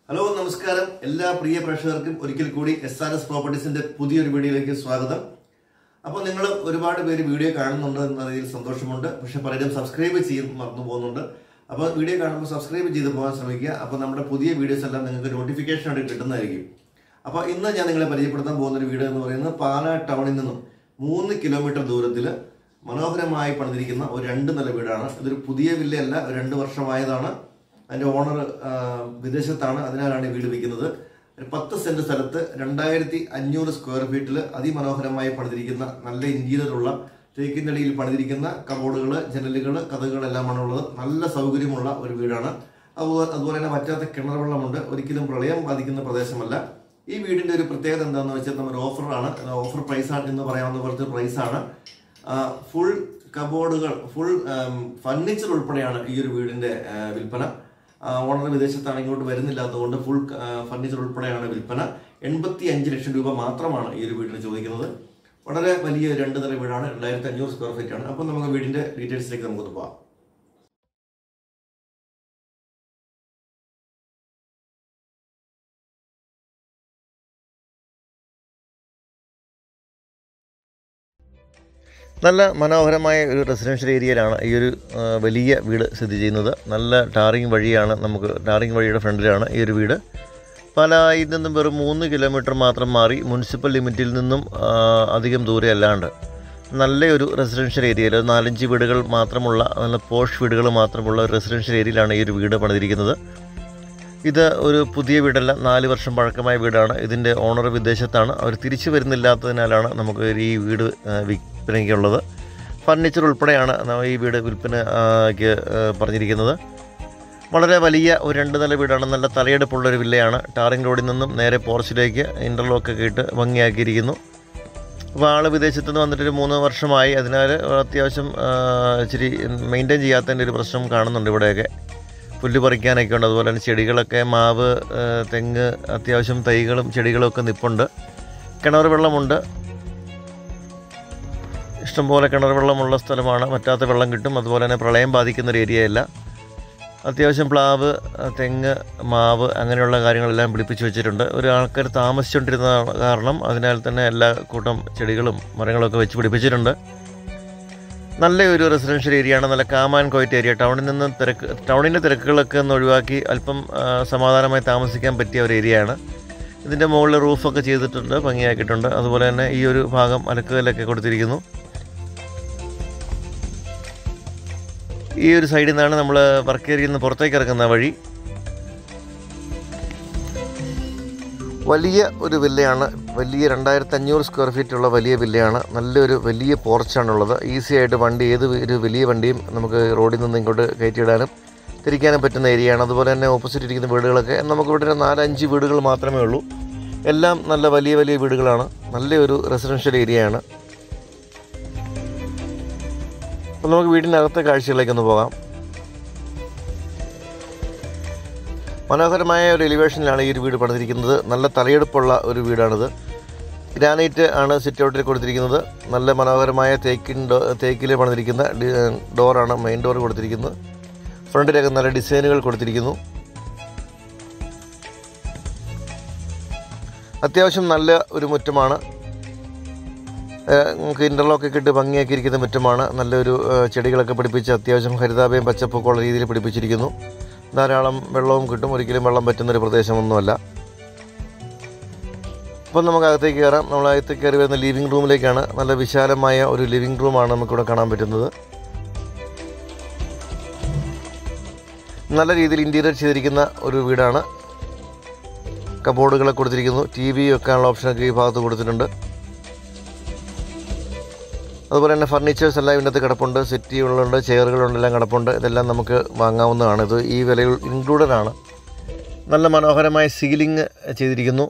hello നമസ്കാരം എല്ലാ പ്രിയ പ്രേക്ഷകർക്കും ഒരിക്കൽ കൂടി എസ് ആർ എസ് പ്രോപ്പർട്ടീസിന്റെ പുതിയൊരു വീഡിയോയിലേക്ക് സ്വാഗതം അപ്പോൾ നിങ്ങൾ ഒരുപാട് പേര് വീഡിയോ കാണുന്നുണ്ട് എന്ന രീതിയിൽ സന്തോഷമുണ്ട് പക്ഷെ പലരും സബ്സ്ക്രൈബ് ചെയ്ത് മറന്നു പോകുന്നുണ്ട് അപ്പോൾ വീഡിയോ കാണുമ്പോൾ സബ്സ്ക്രൈബ് ചെയ്ത് പോകാൻ ശ്രമിക്കുക അപ്പോൾ നമ്മുടെ പുതിയ വീഡിയോസ് എല്ലാം നിങ്ങൾക്ക് നോട്ടിഫിക്കേഷൻ ആയിട്ട് കിട്ടുന്നതായിരിക്കും അപ്പോൾ ഇന്ന് ഞാൻ നിങ്ങളെ പരിചയപ്പെടുത്താൻ പോകുന്ന ഒരു വീഡിയോ എന്ന് പറയുന്നത് പാലാ ടൗണിൽ നിന്നും മൂന്ന് കിലോമീറ്റർ ദൂരത്തിൽ മനോഹരമായി പണിതിരിക്കുന്ന ഒരു രണ്ട് നില വീടാണ് ഇതൊരു പുതിയ വില്ലയല്ല ഒരു രണ്ട് വർഷമായതാണ് അതിന്റെ ഓണർ വിദേശത്താണ് അതിനാലാണ് ഈ വീട് വിൽക്കുന്നത് ഒരു പത്ത് സെന്റ് സ്ഥലത്ത് രണ്ടായിരത്തി അഞ്ഞൂറ് സ്ക്വയർ ഫീറ്റിൽ അതിമനോഹരമായി പണിതിരിക്കുന്ന നല്ല ഇന്റീരിയർ ഉള്ള തേക്കിനടിയിൽ പണിതിരിക്കുന്ന കബോർഡുകൾ ജനലുകൾ കഥകളെല്ലാമാണ് ഉള്ളത് നല്ല സൗകര്യമുള്ള ഒരു വീടാണ് അതുപോലെ അതുപോലെ തന്നെ പറ്റാത്ത കിണർ വെള്ളമുണ്ട് ഒരിക്കലും പ്രളയം ബാധിക്കുന്ന പ്രദേശമല്ല ഈ വീടിന്റെ ഒരു പ്രത്യേകത എന്താണെന്ന് വെച്ചാൽ നമ്മുടെ ഓഫറാണ് ഓഫർ പ്രൈസാണ് എന്ന് പറയാവുന്ന പോലത്തെ പ്രൈസാണ് ഫുൾ കബോർഡുകൾ ഫുൾ ഫർണിച്ചർ ഉൾപ്പെടെയാണ് ഈ ഒരു വീടിന്റെ ആ, വിൽപ്പന ഓണർ വിദേശത്താണ് ഇങ്ങോട്ട് വരുന്നില്ലാത്തതുകൊണ്ട് ഫുൾ ഫർണിച്ചർ ഉൾപ്പെടെയാണ് വിൽപ്പന എൺപത്തി അഞ്ച് ലക്ഷം രൂപ മാത്രമാണ് ഈ ഒരു വീടിന് ചോദിക്കുന്നത് വളരെ വലിയ രണ്ട് നില വീടാണ് രണ്ടായിരത്തി അഞ്ഞൂറ് സ്ക്വയർ ഫീറ്റ് ആണ് അപ്പം നമുക്ക് വീടിന്റെ ഡീറ്റെയിൽസിലേക്ക് നമുക്ക് പോവാം നല്ല മനോഹരമായ ഒരു റെസിഡൻഷ്യൽ ഏരിയയിലാണ് ഈ ഒരു ആ, വലിയ വീട് സ്ഥിതി ചെയ്യുന്നത് നല്ല ടാറിങ് വഴിയാണ് നമുക്ക് ടാറിങ് വഴിയുടെ ഫ്രണ്ടിലാണ് ഈ ഒരു വീട് പാലായിൽ നിന്നും വെറും മൂന്ന് കിലോമീറ്റർ മാത്രം മാറി മുനിസിപ്പൽ ലിമിറ്റിൽ നിന്നും ആ, അധികം ദൂരെ അല്ലാണ്ട് നല്ലൊരു റെസിഡൻഷ്യൽ ഏരിയയിൽ ഒരു നാലഞ്ച് വീടുകൾ മാത്രമുള്ള നല്ല പോഷ് വീടുകൾ മാത്രമുള്ള ഒരു റെസിഡൻഷ്യൽ ഏരിയയിലാണ് ഈ ഒരു വീട് പണിതിരിക്കുന്നത് ഇത് ഒരു പുതിയ വീടല്ല നാല് വർഷം പഴക്കമായ വീടാണ് ഇതിൻ്റെ ഓണർ വിദേശത്താണ് അവർ തിരിച്ചു വരുന്നില്ലാത്തതിനാലാണ് നമുക്ക് ഈ വീട് ആ, വിൽപ്പനയ്ക്കുള്ളത് ഫർണിച്ചർ ഉൾപ്പെടെയാണ് ന- ഈ വീട് വിൽപ്പനയ്ക്ക് ആ, പറഞ്ഞിരിക്കുന്നത് വളരെ വലിയ ഒരു രണ്ട് നില വീടാണ് നല്ല തലയെടുപ്പുള്ള ഒരു വില്ലയാണ് ടാറിംഗ് റോഡിൽ നിന്നും നേരെ പോർച്ചിലേക്ക് ഇൻ്റർലോക്കൊക്കെ ഇട്ട് ഭംഗിയാക്കിയിരിക്കുന്നു അപ്പോൾ ആൾ വിദേശത്ത് നിന്ന് വന്നിട്ടൊരു മൂന്ന് വർഷമായി അതിനാൽ അത്യാവശ്യം ആ, ഇച്ചിരി മെയിൻറ്റെയിൻ ചെയ്യാത്തതിൻ്റെ ഒരു പ്രശ്നം കാണുന്നുണ്ട് ഇവിടെയൊക്കെ പുല്ല് പറിക്കാനൊക്കെ ഉണ്ട് അതുപോലെ തന്നെ ചെടികളൊക്കെ മാവ് ആ, തെങ്ങ് അത്യാവശ്യം തൈകളും ചെടികളും ഒക്കെ നിപ്പുണ്ട് കിണർ വെള്ളമുണ്ട് ഇഷ്ടംപോലെ കിണർ വെള്ളമുള്ള സ്ഥലമാണ് പറ്റാത്ത വെള്ളം കിട്ടും അതുപോലെ തന്നെ പ്രളയം ബാധിക്കുന്ന ഒരു ഏരിയയല്ല അത്യാവശ്യം പ്ലാവ് ആ, തെങ്ങ് മാവ് അങ്ങനെയുള്ള കാര്യങ്ങളെല്ലാം പിടിപ്പിച്ച് വെച്ചിട്ടുണ്ട് ഒരു ആൾക്കാർ താമസിച്ചുകൊണ്ടിരുന്ന കാരണം അതിനാൽ തന്നെ എല്ലാ കൂട്ടം ചെടികളും മരങ്ങളൊക്കെ വെച്ച് പിടിപ്പിച്ചിട്ടുണ്ട് നല്ലൊരു റെസിഡൻഷ്യൽ ഏരിയയാണ് നല്ല കാമാൻ കോയറ്റ് ഏരിയ ടൗണിൽ നിന്ന് തിരക്ക് ടൗണിൻ്റെ തിരക്കുകളൊക്കെ ഒന്ന് ഒഴിവാക്കി അല്പം ആ, സമാധാനമായി താമസിക്കാൻ പറ്റിയ ഒരു ഏരിയയാണ് ഇതിൻ്റെ മുകളിൽ റൂഫൊക്കെ ചെയ്തിട്ടുണ്ട് ഭംഗിയാക്കിയിട്ടുണ്ട് അതുപോലെ തന്നെ ഈ ഒരു ഭാഗം അലക്കുകല്ലൊക്കെ കൊടുത്തിരിക്കുന്നു ഈ ഒരു സൈഡിൽ നിന്നാണ് നമ്മൾ വർക്ക് ഏരിയയിൽ നിന്ന് പുറത്തേക്ക് ഇറങ്ങുന്ന വഴി വലിയ ഒരു വില്ലയാണ് വലിയ രണ്ടായിരത്തി അഞ്ഞൂറ് സ്ക്വയർ ഫീറ്റ് ഉള്ള വലിയ വില്ലയാണ് നല്ലൊരു വലിയ പോർച്ചാണുള്ളത് ഈസി ആയിട്ട് വണ്ടി ഏത് ഒരു വലിയ വണ്ടിയും നമുക്ക് റോഡിൽ നിന്ന് ഇങ്ങോട്ട് കയറ്റിയിടാനും തിരിക്കാനും പറ്റുന്ന ഏരിയയാണ് അതുപോലെ തന്നെ ഓപ്പോസിറ്റ് ഇരിക്കുന്ന വീടുകളൊക്കെ നമുക്കിവിടെ ഒരു നാലഞ്ച് വീടുകൾ മാത്രമേ ഉള്ളൂ എല്ലാം നല്ല വലിയ വലിയ വീടുകളാണ് നല്ലൊരു റെസിഡൻഷ്യൽ ഏരിയയാണ് അപ്പോൾ നമുക്ക് വീടിനകത്തെ കാഴ്ചകളിലേക്കൊന്ന് പോകാം മനോഹരമായ ഒരു എലിവേഷനിലാണ് ഈ ഒരു വീട് പണിതിരിക്കുന്നത് നല്ല തലയെടുപ്പുള്ള ഒരു വീടാണിത് ഗ്രാനൈറ്റ് ആണ് സിറ്റ് ഔട്ടിൽ കൊടുത്തിരിക്കുന്നത് നല്ല മനോഹരമായ തേക്കിൻ ഡോ തേക്കിൽ പണിതിരിക്കുന്ന ഡി- ഡോറാണ് മെയിൻ ഡോർ കൊടുത്തിരിക്കുന്നത് ഫ്രണ്ടിലൊക്കെ നല്ല ഡിസൈനുകൾ കൊടുത്തിരിക്കുന്നു അത്യാവശ്യം നല്ല ഒരു മുറ്റമാണ് ഏഹ് നമുക്ക് ഇൻ്റർലോക്കൊക്കെ ഇട്ട് ഭംഗിയാക്കിയിരിക്കുന്ന മുറ്റമാണ് നല്ലൊരു ഏഹ് ചെടികളൊക്കെ പിടിപ്പിച്ച് അത്യാവശ്യം ഹരിതാപയും പച്ചപ്പൊക്കെ ഉള്ള രീതിയിൽ പിടിപ്പിച്ചിരിക്കുന്നു ധാരാളം വെള്ളവും കിട്ടും ഒരിക്കലും വെള്ളം പറ്റുന്നൊരു പ്രദേശമൊന്നുമല്ല അപ്പം നമുക്ക് അകത്തേക്ക് കയറാം നമ്മൾ അകത്തേക്ക് കയറി വരുന്ന ലിവിങ് റൂമിലേക്കാണ് നല്ല വിശാലമായ ഒരു ലിവിങ് റൂമാണ് നമുക്കിവിടെ കാണാൻ പറ്റുന്നത് നല്ല രീതിയിൽ ഇൻറ്റീരിയർ ചെയ്തിരിക്കുന്ന ഒരു വീടാണ് കബോർഡുകളൊക്കെ കൊടുത്തിരിക്കുന്നു ടി വി വെക്കാനുള്ള ഓപ്ഷനൊക്കെ ഈ ഭാഗത്ത് കൊടുത്തിട്ടുണ്ട് അതുപോലെ തന്നെ ഫർണിച്ചേഴ്സ് എല്ലാം ഇതിനകത്ത് കിടപ്പുണ്ട് സെറ്റികളുണ്ട് ചെയറുകളുണ്ട് എല്ലാം കിടപ്പുണ്ട് ഇതെല്ലാം നമുക്ക് വാങ്ങാവുന്നതാണ് ഇത് ഈ വിലയിൽ ഇൻക്ലൂഡഡ് ആണ് നല്ല മനോഹരമായ സീലിംഗ് ചെയ്തിരിക്കുന്നു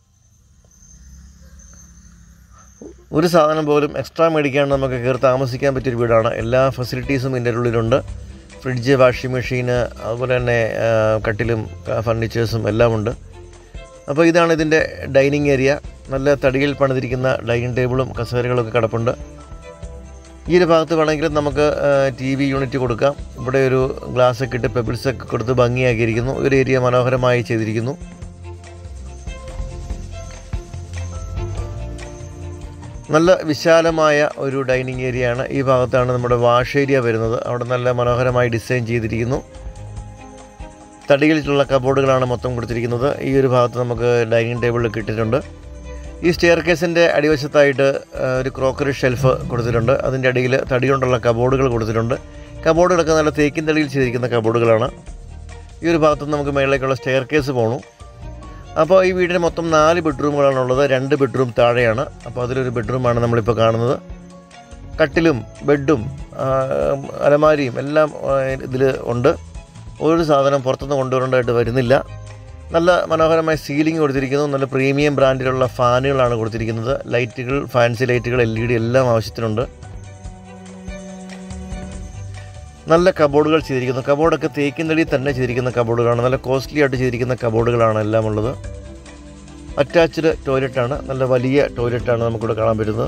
ഒരു സാധനം പോലും എക്സ്ട്രാ മേടിക്കാണ്ട് നമുക്ക് കയറി താമസിക്കാൻ പറ്റിയൊരു വീടാണ് എല്ലാ ഫെസിലിറ്റീസും ഇതിൻ്റെ ഉള്ളിലുണ്ട് ഫ്രിഡ്ജ് വാഷിംഗ് മെഷീന് അതുപോലെ തന്നെ ആ, കട്ടിലും ആ, ഫർണിച്ചേഴ്സും എല്ലാം ഉണ്ട് അപ്പോൾ ഇതാണ് ഇതിൻ്റെ ഡൈനിങ് ഏരിയ നല്ല തടിയിൽ പണിതിരിക്കുന്ന ഡൈനിങ് ടേബിളും കസേരകളൊക്കെ കിടപ്പുണ്ട് ഈ ഒരു ഭാഗത്ത് വേണമെങ്കിൽ നമുക്ക് ടി വി യൂണിറ്റ് കൊടുക്കാം ഇവിടെ ഒരു ഗ്ലാസ് ഒക്കെ ഇട്ട് പെബിൾസ് ഒക്കെ കൊടുത്ത് ഭംഗിയാക്കിയിരിക്കുന്നു ഒരു ഏരിയ മനോഹരമായി ചെയ്തിരിക്കുന്നു നല്ല വിശാലമായ ഒരു ഡൈനിങ് ഏരിയ ആണ് ഈ ഭാഗത്താണ് നമ്മുടെ വാഷ് ഏരിയ വരുന്നത് അവിടെ നല്ല മനോഹരമായി ഡിസൈൻ ചെയ്തിരിക്കുന്നു തടിയിലുള്ള കബോർഡുകളാണ് മൊത്തം കൊടുത്തിരിക്കുന്നത് ഈ ഒരു ഭാഗത്ത് നമുക്ക് ഡൈനിങ് ടേബിളൊക്കെ ഇട്ടിട്ടുണ്ട് ഈ സ്റ്റെയർ കേസിൻ്റെ അടിവശത്തായിട്ട് ആ, ഒരു ക്രോക്കറി ഷെൽഫ് കൊടുത്തിട്ടുണ്ട് അതിൻ്റെ അടിയിൽ തടി കൊണ്ടുള്ള കബോർഡുകൾ കൊടുത്തിട്ടുണ്ട് കബോർഡുകളൊക്കെ നല്ല തേക്കിൻ തടിയിൽ ചെയ്തിരിക്കുന്ന കബോർഡുകളാണ് ഈ ഒരു ഭാഗത്ത് നമുക്ക് മുകളിലേക്കുള്ള സ്റ്റെയർ കേസ് പോകണം അപ്പോൾ ഈ വീടിന് മൊത്തം നാല് ബെഡ്റൂമുകളാണ് ഉള്ളത് രണ്ട് ബെഡ്റൂം താഴെയാണ് അപ്പോൾ അതിലൊരു ബെഡ്റൂമാണ് നമ്മളിപ്പോൾ കാണുന്നത് കട്ടിലും ബെഡും ആ, അലമാരിയും എല്ലാം ഇതിൽ ഉണ്ട് ഒരു സാധനം പുറത്തുനിന്ന് കൊണ്ടുവരേണ്ടതായിട്ട് വരുന്നില്ല നല്ല മനോഹരമായ സീലിംഗ് കൊടുത്തിരിക്കുന്നു നല്ല പ്രീമിയം ബ്രാൻഡിലുള്ള ഫാനുകളാണ് കൊടുത്തിരിക്കുന്നത് ലൈറ്റുകൾ ഫാൻസി ലൈറ്റുകൾ എൽ ഇ ഡി എല്ലാം ആവശ്യത്തിനുണ്ട് നല്ല കബോർഡുകൾ ചെയ്തിരിക്കുന്നു കബോർഡൊക്കെ തേക്കിൻതടി തന്നെ ചെയ്തിരിക്കുന്ന കബോർഡുകളാണ് നല്ല കോസ്റ്റ്ലി ആയിട്ട് ചെയ്തിരിക്കുന്ന കബോർഡുകളാണ് എല്ലാം ഉള്ളത് അറ്റാച്ച്ഡ് ടോയ്ലറ്റാണ് നല്ല വലിയ ടോയ്ലറ്റാണ് നമുക്കിവിടെ കാണാൻ പറ്റുന്നത്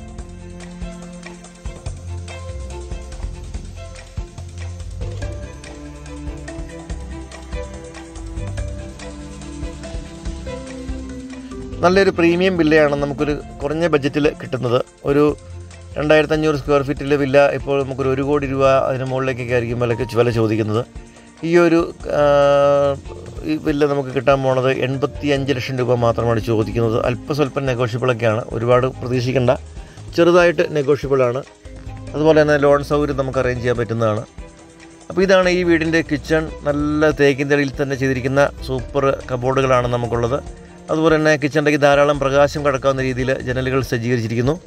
നല്ലൊരു പ്രീമിയം വില്ലയാണ് നമുക്കൊരു കുറഞ്ഞ ബഡ്ജറ്റിൽ കിട്ടുന്നത് ഒരു രണ്ടായിരത്തി അഞ്ഞൂറ് സ്ക്വയർ ഫീറ്റിലെ വില്ല ഇപ്പോൾ നമുക്കൊരു ഒരു കോടി രൂപ അതിന് മുകളിലേക്കൊക്കെ ആയിരിക്കും വിലക്ക് വില ചോദിക്കുന്നത് ഈ ഒരു ആ, ഈ വില്ല നമുക്ക് കിട്ടാൻ പോണത് എൺപത്തി അഞ്ച് ലക്ഷം രൂപ മാത്രമാണ് ചോദിക്കുന്നത് അല്പസ്വല്പം നെഗോഷ്യബിളൊക്കെയാണ് ഒരുപാട് പ്രതീക്ഷിക്കേണ്ട ചെറുതായിട്ട് നെഗോഷ്യബിളാണ് അതുപോലെ തന്നെ ലോൺ സൗകര്യം നമുക്ക് അറേഞ്ച് ചെയ്യാൻ പറ്റുന്നതാണ് അപ്പോൾ ഇതാണ് ഈ വീടിൻ്റെ കിച്ചൺ നല്ല തേക്കിൻ തടിയിൽ തന്നെ ചെയ്തിരിക്കുന്ന സൂപ്പർ കബോർഡുകളാണ് നമുക്കുള്ളത് അതുപോലെ തന്നെ കിച്ചണിലേക്ക് ധാരാളം പ്രകാശം കടക്കാവുന്ന രീതിയിൽ ജനലുകൾ സജ്ജീകരിച്ചിരിക്കുന്നു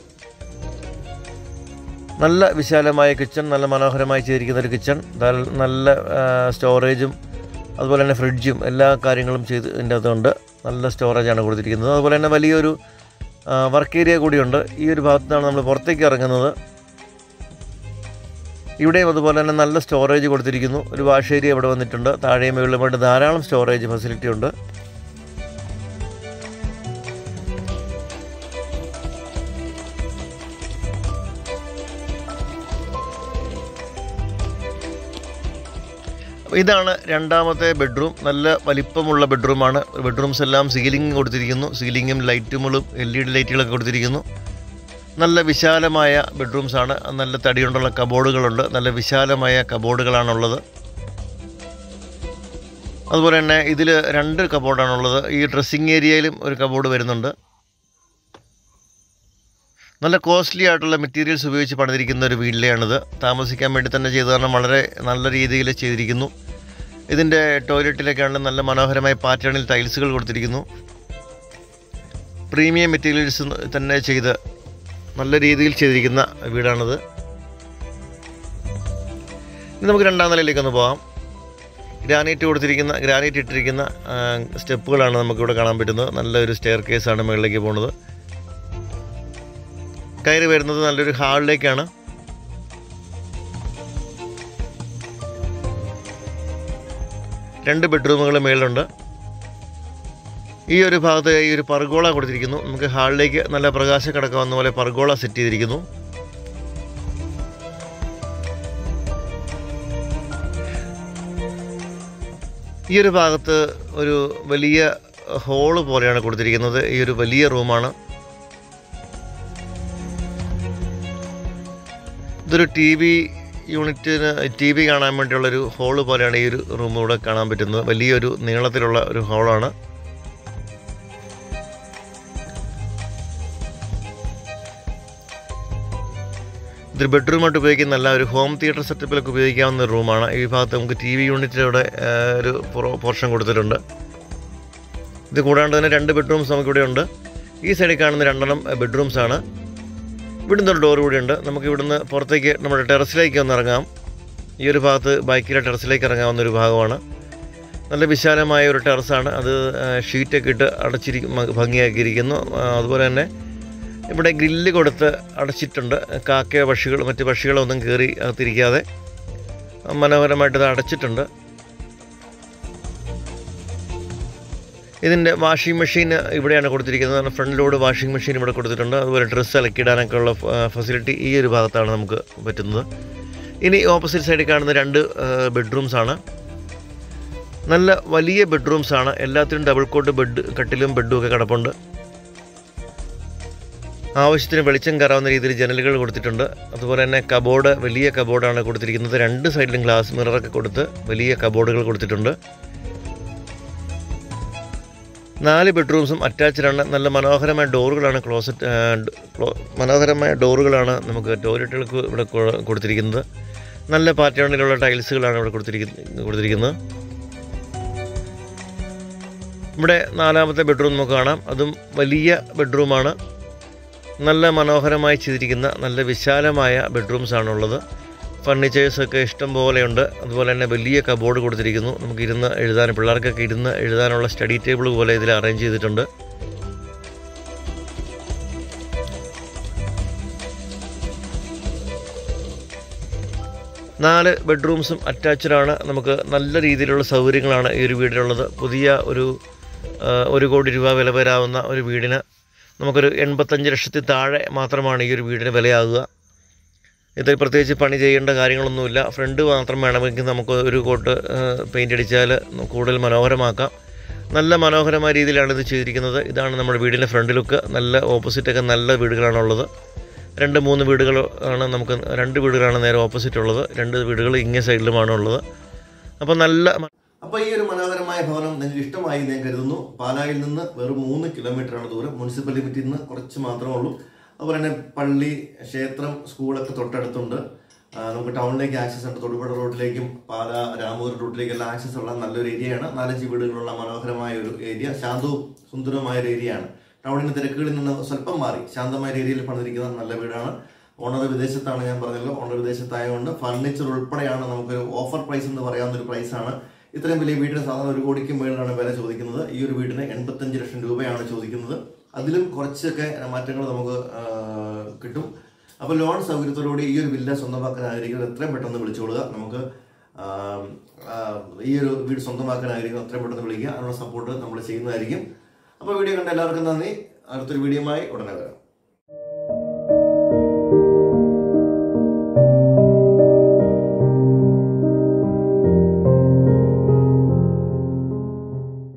നല്ല വിശാലമായ കിച്ചൺ നല്ല മനോഹരമായി ചെയ്തിരിക്കുന്ന ഒരു കിച്ചൺ ധാരാളം നല്ല ആ, സ്റ്റോറേജും അതുപോലെ തന്നെ ഫ്രിഡ്ജും എല്ലാ കാര്യങ്ങളും ചെയ്ത് ഇതിൻ്റെ അകത്തുണ്ട് നല്ല സ്റ്റോറേജാണ് കൊടുത്തിരിക്കുന്നത് അതുപോലെ തന്നെ വലിയൊരു വർക്ക് ഏരിയ കൂടിയുണ്ട് ഈ ഒരു ഭാഗത്തു നിന്നാണ് നമ്മൾ പുറത്തേക്ക് ഇറങ്ങുന്നത് ഇവിടെയും അതുപോലെ തന്നെ നല്ല സ്റ്റോറേജ് കൊടുത്തിരിക്കുന്നു ഒരു വാഷ് ഏരിയ ഇവിടെ വന്നിട്ടുണ്ട് താഴെയും മുകളിലുമായിട്ട് ധാരാളം സ്റ്റോറേജ് ഫെസിലിറ്റി ഉണ്ട് അപ്പോൾ ഇതാണ് രണ്ടാമത്തെ ബെഡ്റൂം നല്ല വലിപ്പമുള്ള ബെഡ്റൂമാണ് ബെഡ്റൂംസ് എല്ലാം സീലിംഗ് കൊടുത്തിരിക്കുന്നു സീലിങ്ങും ലൈറ്റുകളും എൽ ഇ ഡി ലൈറ്റുകളൊക്കെ കൊടുത്തിരിക്കുന്നു നല്ല വിശാലമായ ബെഡ്റൂംസാണ് നല്ല തടി കൊണ്ടുള്ള കബോർഡുകളുണ്ട് നല്ല വിശാലമായ കബോർഡുകളാണുള്ളത് അതുപോലെ തന്നെ ഇതിൽ രണ്ട് കബോർഡാണുള്ളത് ഈ ഡ്രസ്സിങ് ഏരിയയിലും ഒരു കബോർഡ് വരുന്നുണ്ട് നല്ല കോസ്റ്റ്ലി ആയിട്ടുള്ള മെറ്റീരിയൽസ് ഉപയോഗിച്ച് പണിതിരിക്കുന്ന ഒരു വീട്ടിലെയാണിത് താമസിക്കാൻ വേണ്ടി തന്നെ ചെയ്ത കാരണം വളരെ നല്ല രീതിയിൽ ചെയ്തിരിക്കുന്നു ഇതിൻ്റെ ടോയ്ലറ്റിലൊക്കെയാണ് നല്ല മനോഹരമായ പാറ്റേണിൽ ടൈൽസുകൾ കൊടുത്തിരിക്കുന്നു പ്രീമിയം മെറ്റീരിയൽസ് തന്നെ ചെയ്ത് നല്ല രീതിയിൽ ചെയ്തിരിക്കുന്ന വീടാണിത് ഇനി നമുക്ക് രണ്ടാം നിലയിലേക്ക് ഒന്ന് പോകാം ഗ്രാനൈറ്റ് കൊടുത്തിരിക്കുന്ന ഗ്രാനൈറ്റ് ഇട്ടിരിക്കുന്ന ആ, സ്റ്റെപ്പുകളാണ് നമുക്കിവിടെ കാണാൻ പറ്റുന്നത് നല്ലൊരു സ്റ്റെയർ കേസാണ് മുകളിലേക്ക് പോകുന്നത് കയറി വരുന്നത് നല്ലൊരു ഹാളിലേക്കാണ് രണ്ട് ബെഡ്റൂമുകൾ മേളിലുണ്ട് ഈ ഒരു ഭാഗത്ത് ഈ ഒരു പർഗോള കൊടുത്തിരിക്കുന്നു നമുക്ക് ഹാളിലേക്ക് നല്ല പ്രകാശം കിടക്കാവുന്ന പോലെ പർഗോള സെറ്റ് ചെയ്തിരിക്കുന്നു ഈ ഒരു ഭാഗത്ത് ഒരു വലിയ ഹോള് പോലെയാണ് കൊടുത്തിരിക്കുന്നത് ഈ ഒരു വലിയ റൂമാണ് ഇതൊരു ടി വി യൂണിറ്റിന് ടി വി കാണാൻ വേണ്ടിയുള്ളൊരു ഹോള് പോലെയാണ് ഈ ഒരു റൂം ഇവിടെ കാണാൻ പറ്റുന്നത് വലിയൊരു നീളത്തിലുള്ള ഒരു ഹോളാണ് ഇതൊരു ബെഡ്റൂമായിട്ട് ഉപയോഗിക്കുന്നല്ല ഒരു ഹോം തിയേറ്റർ സെറ്റപ്പിലൊക്കെ ഉപയോഗിക്കാവുന്ന ഒരു റൂമാണ് ഈ ഭാഗത്ത് നമുക്ക് ടി വി യൂണിറ്റിലൂടെ ഒരു പോർഷൻ കൊടുത്തിട്ടുണ്ട് ഇത് കൂടാണ്ട് തന്നെ രണ്ട് ബെഡ്റൂംസ് നമുക്കിവിടെ ഉണ്ട് ഈ സൈഡിൽ കാണുന്ന രണ്ടെണ്ണം ബെഡ്റൂംസ് ആണ് ഇവിടുന്ന് ഒരു ഡോർ കൂടിയുണ്ട് നമുക്ക് ഇവിടുന്ന് പുറത്തേക്ക് നമ്മുടെ ടെറസിലേക്ക് ഒന്ന് ഇറങ്ങാം ഈ ഒരു ഭാഗത്ത് ബൈക്കിലെ ടെറസിലേക്ക് ഇറങ്ങാവുന്ന ഒരു ഭാഗമാണ് നല്ല വിശാലമായ ഒരു ടെറസാണ് അത് ആ, ഷീറ്റൊക്കെ ഇട്ട് അടച്ചിരിക്കും ഭംഗിയാക്കിയിരിക്കുന്നു ആ, അതുപോലെ തന്നെ ഇവിടെ ഗ്രില്ല് കൊടുത്ത് അടച്ചിട്ടുണ്ട് കാക്കയോ പക്ഷികൾ മറ്റ് പക്ഷികളോ ഒന്നും കയറി അകത്തിരിക്കാതെ മനോഹരമായിട്ട് ഇത് അടച്ചിട്ടുണ്ട് ഇതിൻ്റെ വാഷിംഗ് മെഷീൻ ഇവിടെയാണ് കൊടുത്തിരിക്കുന്നത് ഫ്രണ്ട് ലോഡ് വാഷിംഗ് മെഷീൻ ഇവിടെ കൊടുത്തിട്ടുണ്ട് അതുപോലെ ഡ്രസ്സ് അലക്കിയിടാനൊക്കെ ഉള്ള ഫെസിലിറ്റി ഈ ഒരു ഭാഗത്താണ് നമുക്ക് പറ്റുന്നത് ഇനി ഓപ്പോസിറ്റ് സൈഡിൽ കാണുന്ന രണ്ട് ബെഡ്റൂംസ് ആണ് നല്ല വലിയ ബെഡ്റൂംസ് ആണ് എല്ലാത്തിനും ഡബിൾ കോട്ട് ബെഡ് കട്ടിലും ബെഡും ഒക്കെ കിടപ്പുണ്ട് ആവശ്യത്തിന് വെളിച്ചം കയറാവുന്ന രീതിയിൽ ജനലുകൾ കൊടുത്തിട്ടുണ്ട് അതുപോലെ തന്നെ കബോർഡ് വലിയ കബോർഡാണ് കൊടുത്തിരിക്കുന്നത് രണ്ട് സൈഡിലും ഗ്ലാസ് മിററൊക്കെ കൊടുത്ത് വലിയ കബോർഡുകൾ കൊടുത്തിട്ടുണ്ട് നാല് ബെഡ്റൂംസും അറ്റാച്ച്ഡാണ് നല്ല മനോഹരമായ ഡോറുകളാണ് ക്ലോസറ്റ് മനോഹരമായ ഡോറുകളാണ് നമുക്ക് ടോയ്ലറ്റുകൾക്ക് ഇവിടെ കൊ- കൊടുത്തിരിക്കുന്നത് നല്ല പാറ്റേണിലുള്ള ടൈൽസുകളാണ് ഇവിടെ കൊടുത്തിരിക്കുന്നത് കൊടുത്തിരിക്കുന്നത് ഇവിടെ നാലാമത്തെ ബെഡ്റൂം നമുക്ക് കാണാം അതും വലിയ ബെഡ്റൂമാണ് നല്ല മനോഹരമായി ചെയ്തിരിക്കുന്ന നല്ല വിശാലമായ ബെഡ്റൂംസ് ആണുള്ളത് ഫർണിച്ചേഴ്സൊക്കെ ഇഷ്ടം പോലെയുണ്ട് അതുപോലെ തന്നെ വലിയ കബോർഡ് കൊടുത്തിരിക്കുന്നു നമുക്ക് ഇരുന്ന് എഴുതാൻ പിള്ളേർക്കൊക്കെ ഇരുന്ന് എഴുതാനുള്ള സ്റ്റഡി ടേബിൾ പോലെ ഇതിൽ അറേഞ്ച് ചെയ്തിട്ടുണ്ട് നാല് ബെഡ്റൂംസും അറ്റാച്ച്ഡ് ആണ് നമുക്ക് നല്ല രീതിയിലുള്ള സൗകര്യങ്ങളാണ് ഈ ഒരു വീടിനുള്ളത് പുതിയ ഒരു ആ, ഒരു കോടി രൂപ വില വരാവുന്ന ഒരു വീടിന് നമുക്കൊരു എൺപത്തഞ്ച് ലക്ഷത്തിൽ താഴെ മാത്രമാണ് ഈ ഒരു വീടിന് വിലയാകുക ഇതിൽ പ്രത്യേകിച്ച് പണി ചെയ്യേണ്ട കാര്യങ്ങളൊന്നുമില്ല ഫ്രണ്ട് മാത്രം വേണമെങ്കിൽ നമുക്ക് ഒരു കോട്ട് പെയിൻ്റ് അടിച്ചാൽ കൂടുതൽ മനോഹരമാക്കാം നല്ല മനോഹരമായ രീതിയിലാണ് ഇത് ചെയ്തിരിക്കുന്നത് ഇതാണ് നമ്മുടെ വീടിൻ്റെ ഫ്രണ്ട് ലുക്ക് നല്ല ഓപ്പോസിറ്റൊക്കെ നല്ല വീടുകളാണുള്ളത് രണ്ട് മൂന്ന് വീടുകൾ ആണ് നമുക്ക് രണ്ട് വീടുകളാണ് നേരെ ഓപ്പോസിറ്റ് ഉള്ളത് രണ്ട് വീടുകൾ ഇങ്ങേ സൈഡിലുമാണ് ഉള്ളത് അപ്പോൾ നല്ല അപ്പോൾ ഈ ഒരു മനോഹരമായ ഭവനം നിങ്ങൾക്ക് ഇഷ്ടമായി ഞാൻ കരുതുന്നു പാലായിൽ നിന്ന് വെറും മൂന്ന് കിലോമീറ്റർ ആണ് ദൂരം മുനിസിപ്പൽ ലിമിറ്റിൽ നിന്ന് കുറച്ച് മാത്രമേ ഉള്ളൂ അതുപോലെ തന്നെ പള്ളി ക്ഷേത്രം സ്കൂളൊക്കെ തൊട്ടടുത്തുണ്ട് ആ, നമുക്ക് ടൗണിലേക്ക് ആക്സസ് ഉണ്ട് തൊടുപുഴ റോഡിലേക്കും പാല രാമൂർ റൂട്ടിലേക്കെല്ലാം ആക്സസ് ഉള്ള നല്ലൊരു ഏരിയയാണ് നാലഞ്ച് വീടുകളുള്ള മനോഹരമായ ഒരു ഏരിയ ശാന്തവും സുന്ദരവുമായ ഒരു ഏരിയയാണ് ടൗണിന് തിരക്കുകളിൽ നിന്ന് സ്വല്പം മാറി ശാന്തമായ രീതിയിൽ പണിതിരിക്കുന്ന നല്ല വീടാണ് ഓണർ വിദേശത്താണ് ഞാൻ പറഞ്ഞല്ലോ ഓണർ വിദേശത്തായതുകൊണ്ട് ഫർണിച്ചർ ഉൾപ്പെടെയാണ് നമുക്കൊരു ഓഫർ പ്രൈസ് എന്ന് പറയാവുന്ന ഒരു പ്രൈസാണ് ഇത്രയും വലിയ വീടിന് സാധാരണ ഒരു കോടിക്ക് മേളിലാണ് വില ചോദിക്കുന്നത് ഈ ഒരു വീടിന് എൺപത്തഞ്ച് ലക്ഷം രൂപയാണ് ചോദിക്കുന്നത് അതിലും കുറച്ചൊക്കെ മാറ്റങ്ങൾ നമുക്ക് ആ, കിട്ടും അപ്പോൾ ലോൺ സൗകര്യത്തോടുകൂടി ഈ ഒരു വില്ല സ്വന്തമാക്കാൻ ആഗ്രഹിക്കുന്നത് എത്രയും പെട്ടെന്ന് വിളിച്ചോളുക നമുക്ക് ആ, ആ, ഈ ഒരു വീട് സ്വന്തമാക്കാൻ ആഗ്രഹിക്കുന്നത് എത്രയും പെട്ടെന്ന് വിളിക്കുക അതിനുള്ള സപ്പോർട്ട് നമ്മൾ ചെയ്യുന്നതായിരിക്കും അപ്പോൾ വീഡിയോ കണ്ട എല്ലാവർക്കും നന്ദി അടുത്തൊരു വീഡിയോയുമായി ഉടനെ വരാം